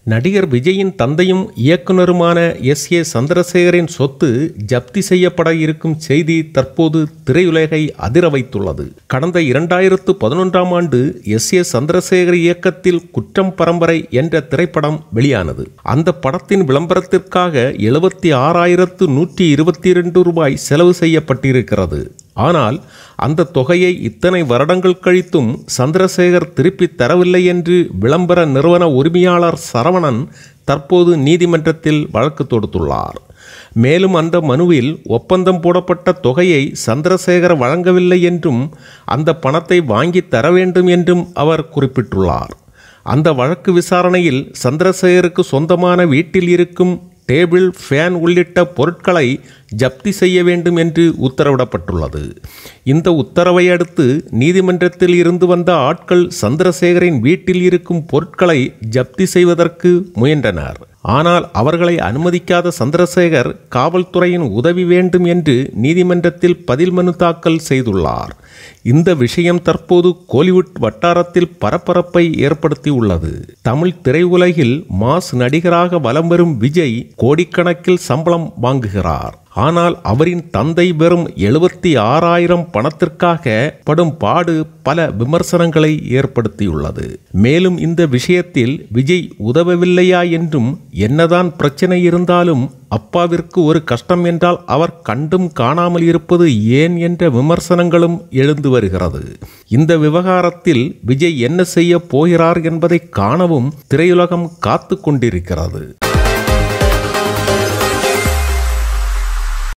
நடிகர் விஜயின் தந்தையும் இயக்குனருமான எஸ் ஏ சந்திரசேகரின் சொத்து ஜப்தி செய்யப்பட இருக்கும் செய்தி தற்போது திரையுலகை அதிர வைத்துள்ளது கடந்த இரண்டாயிரத்து பதினொன்றாம் ஆண்டு எஸ் ஏ சந்திரசேகர் இயக்கத்தில் குற்றம் பரம்பரை என்ற திரைப்படம் வெளியானது அந்த படத்தின் விளம்பரத்திற்காக எழுபத்தி ஆறாயிரத்து நூற்றி இருபத்தி இரண்டு ரூபாய் செலவு செய்யப்பட்டிருக்கிறது ஆனால் அந்த தொகையை இத்தனை வருடங்கள் கழித்தும் சந்திரசேகர் திருப்பி தரவில்லை என்று விளம்பர நிறுவன உரிமையாளர் சரவணன் தற்போது நீதிமன்றத்தில் வழக்கு தொடுத்துள்ளார் மேலும் அந்த மனுவில் ஒப்பந்தம் போடப்பட்ட தொகையை சந்திரசேகர் வழங்கவில்லை என்றும் அந்த பணத்தை வாங்கி தர வேண்டும் என்றும் அவர் குறிப்பிட்டுள்ளார் அந்த வழக்கு விசாரணையில் சந்திரசேகருக்கு சொந்தமான வீட்டில் இருக்கும் டேபிள் ஃபேன் உள்ளிட்ட பொருட்களை ஜப்தி செய்ய வேண்டும் என்று உத்தரவிடப்பட்டுள்ளது இந்த உத்தரவை அடுத்து நீதிமன்றத்தில் இருந்து வந்த ஆட்கள் சந்திரசேகரின் வீட்டில் இருக்கும் பொருட்களை ஜப்தி செய்வதற்கு முயன்றனர் ஆனால் அவர்களை அனுமதிக்காத சந்திரசேகர் காவல்துறையின் உதவி வேண்டும் என்று நீதிமன்றத்தில் பதில் மனு தாக்கல் செய்துள்ளார் இந்த விஷயம் தற்போது கோலிவுட் வட்டாரத்தில் பரபரப்பை ஏற்படுத்தியுள்ளது தமிழ் திரையுலகில் மாஸ் நடிகராக வலம் வரும் விஜய் கோடிக்கணக்கில் சம்பளம் வாங்குகிறார் ஆனால் அவரின் தந்தை வெறும் எழுபத்தி ஆறாயிரம் பணத்திற்காக படும் பாடு பல விமர்சனங்களை ஏற்படுத்தியுள்ளது மேலும் இந்த விஷயத்தில் விஜய் உதவவில்லையா என்றும் என்னதான் பிரச்சனை இருந்தாலும் அப்பாவிற்கு ஒரு கஷ்டம் என்றால் அவர் கண்டும் காணாமல் இருப்பது ஏன் என்ற விமர்சனங்களும் எழுந்து வருகிறது இந்த விவகாரத்தில் விஜய் என்ன செய்ய போகிறார் என்பதை காணவும் திரையுலகம் காத்து கொண்டிருக்கிறது